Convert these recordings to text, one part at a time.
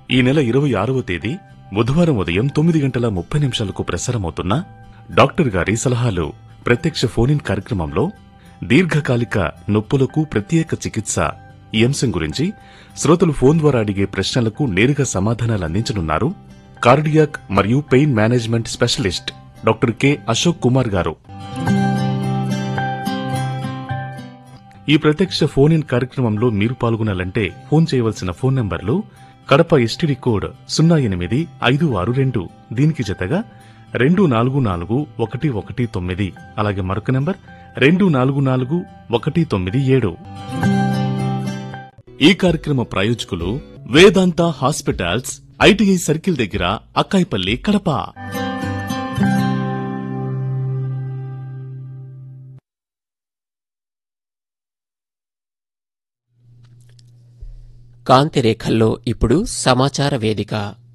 ఈ నెల ఇరవై ఆరవ తేదీ బుధవారం ఉదయం తొమ్మిది గంటల ముప్పై నిమిషాలకు ప్రసారమవుతున్న డాక్టర్ గారి సలహాలు ప్రత్యక్ష ఫోన్ కార్యక్రమంలో దీర్ఘకాలిక నొప్పులకు ప్రత్యేక చికిత్స ఈ అంశం గురించి శ్రోతలు ఫోన్ ద్వారా అడిగే ప్రశ్నలకు నేరుగా సమాధానాలు అందించనున్నారు కార్డియాక్ మరియు pain management specialist doctor K Ashok Kumar garu ఈ ప్రత్యక్ష ఫోన్ ఇన్ కార్యక్రమంలో మీరు పాల్గొనాలంటే ఫోన్ చేయవలసిన ఫోన్ నంబర్లు కడప ఎస్టీడీ కోడ్ సున్నా ఎనిమిది ఐదు ఆరు రెండు దీనికి జతగా రెండు నాలుగు నాలుగు ఒకటి ఒకటి తొమ్మిది అలాగే మరొక నంబర్ రెండు నాలుగు నాలుగు ఒకటి తొమ్మిది ఏడు ఈ కార్యక్రమ ప్రాయోజకులు వేదాంత హాస్పిటల్స్ ఐటీఐ సర్కిల్ దగ్గర అక్కాయిపల్లి కడప కాంతి రేఖల్లో ఇప్పుడు సమాచార వేదిక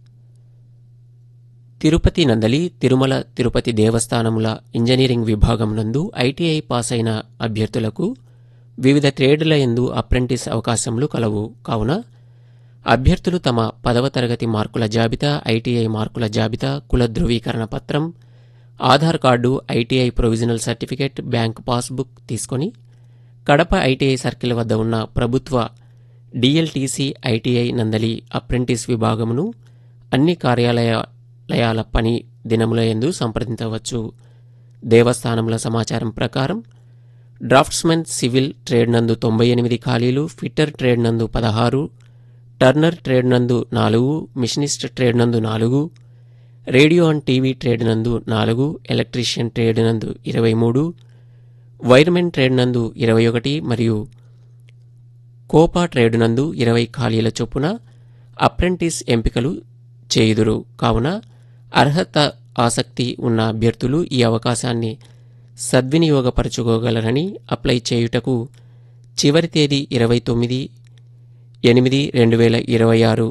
తిరుపతి నందలి తిరుమల తిరుపతి దేవస్థానముల ఇంజనీరింగ్ విభాగం నందు ఐటీఐ పాస్ అయిన అభ్యర్థులకు వివిధ ట్రేడ్ల ఎందు అప్రెంటిస్ అవకాశములు కలవు కావున అభ్యర్థులు తమ పదవ తరగతి మార్కుల జాబితా ఐటీఐ మార్కుల జాబితా కుల ధృవీకరణ పత్రం Aadhaar card ITI provisional certificate bank passbook తీసుకొని కడప ఐటీఐ సర్కిల్ వద్ద ఉన్న ప్రభుత్వ డిఎల్టీసీ ఐటీఐ నందలి అప్రెంటిస్ విభాగమును అన్ని కార్యాలయాల పని దినముల యందు సంప్రదించవచ్చు దేవస్థానముల సమాచారం ప్రకారం డ్రాఫ్ట్స్మెన్ సివిల్ ట్రేడ్ నందు తొంభై ఎనిమిది ఖాళీలు ఫిట్టర్ ట్రేడ్ నందు పదహారు టర్నర్ ట్రేడ్ నందు నాలుగు మిషనిస్ట్ ట్రేడ్ నందు నాలుగు రేడియో అండ్ టీవీ ట్రేడ్ నందు నాలుగు ఎలక్ట్రీషియన్ ట్రేడ్ నందు ఇరవై మూడు వైర్మెన్ ట్రేడ్ నందు ఇరవై ఒకటి మరియు కోపా ట్రేడ్ నందు ఇరవై ఖాళీల చొప్పున అప్రెంటిస్ ఎంపికలు చేయుదురు కావున అర్హత ఆసక్తి ఉన్న అభ్యర్థులు ఈ అవకాశాన్ని సద్వినియోగపరచుకోగలరని అప్లై చేయుటకు చివరి తేదీ ఇరవై తొమ్మిది ఎనిమిది రెండు వేల ఇరవై ఆరు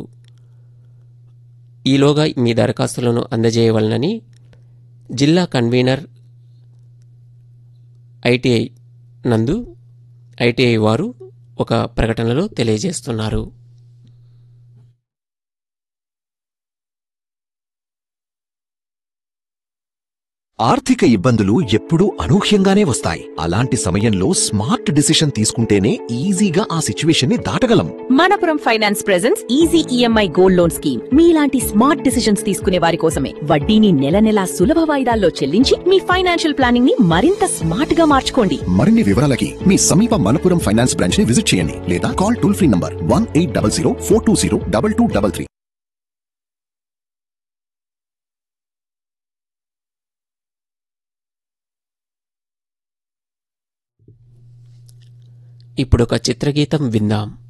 ఈలోగా మీ దరఖాస్తులను అందజేయవలనని జిల్లా కన్వీనర్ ఐటీఐ నందు ఐటీఐ వారు ఒక ప్రకటనలో తెలియజేస్తున్నారు ఆర్థిక ఇబ్బందులు ఎప్పుడూ అనూహ్యంగానే వస్తాయి అలాంటి సమయంలో స్మార్ట్ డిసిషన్ తీసుకుంటేనే ఈజీగా ఆ సిచ్యువేషన్ ని దాటగలం Manappuram finance presents easy EMI gold loan scheme మీలాంటి స్మార్ట్ డిసిషన్స్ తీసుకునే వారి కోసమే వడ్డీని నెల నెలా సులభ వాయిదాల్లో చెల్లించి మీ ఫైనాన్షియల్ ప్లానింగ్ ని మరింత స్మార్ట్ గా మార్చుకోండి మరిన్ని వివరాలకి మీ సమీప మనపురం ఫైనాన్స్ బ్రాంచ్ ని విజిట్ చేయండి లేదా call toll free number one eight double zero four two zero double two double three ఇప్పుడొక చిత్రగీతం విందాం